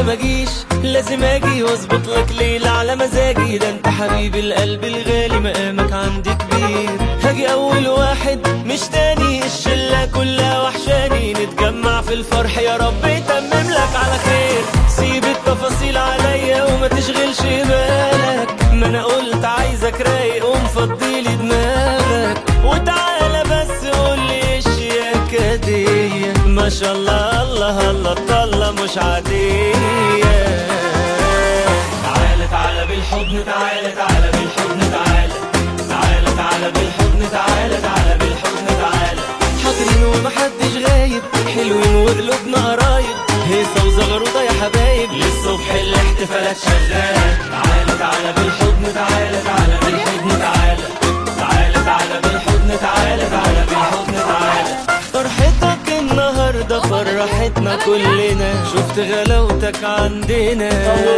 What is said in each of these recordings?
ما اجيش لازم اجي واظبط لك ليلة على مزاجي ده انت حبيب القلب الغالي مقامك عندي كبير هاجي اول واحد مش تاني الشلة كلها وحشاني نتجمع في الفرح يا رب يتمم لك على خير سيب التفاصيل عليا وما تشغلش بالك ما انا قلت عايزك رايق ومفضيلي دماغك وتعالى بس قولي ايش يا كدية ما شاء الله الله الله الطلة مش عادية تعالى تعالى بالحضن تعالى تعالى بالحضن تعالى تعالى تعالى بالحضن تعالى تعالى بالحضن تعالى حاضرين ومحدش غايب حلوين وقلوبنا قرايب هيصة وزغروطة يا حبايب للصبح الاحتفالات شغالة تعالى تعالى بالحضن تعالى تعالى بالحضن تعالى تعالى تعالى بالحضن تعالى تعالى بالحضن تعالى فرحتك النهاردة فرحتنا كلنا شفت غلاوتك عندنا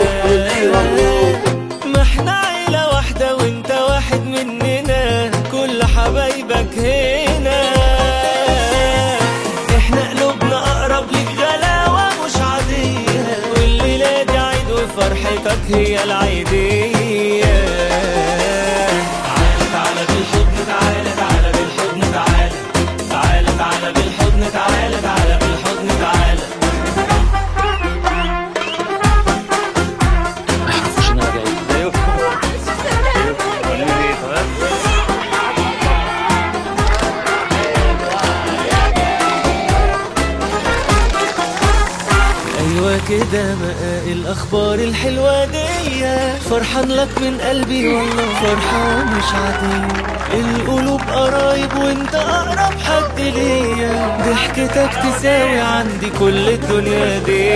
ما احنا عيلة واحدة وانت واحد مننا كل حبايبك هنا احنا قلوبنا اقرب لك غلاوة مش عادية والليلة دي عيد وفرحتك هي العيدية تعالى تعالى بالحضن تعالى تعالى بالحضن تعالى تعالى تعالى بالحضن تعالى تعالى بالحضن تعالى ما يعرفوش ان انا جاي ايوه كده بقى الاخبار الحلوه دي فرحان لك من قلبي والله فرحه مش عاديه القلوب قرايب وانت اقرب حد ليا ضحكتك تساوي عندي كل الدنيا دي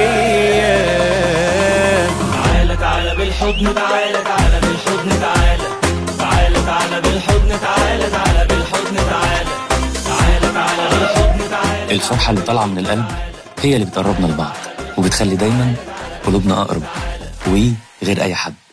تعالى تعالى بالحضن تعالى تعالى بالحضن تعالى تعالى تعالى بالحضن تعالى تعالى بالحضن تعالى تعالى تعالى بالحضن تعالى الفرحة اللي طالعة من القلب هي اللي بتقربنا لبعض وبتخلي دايما قلوبنا أقرب وغير أي حد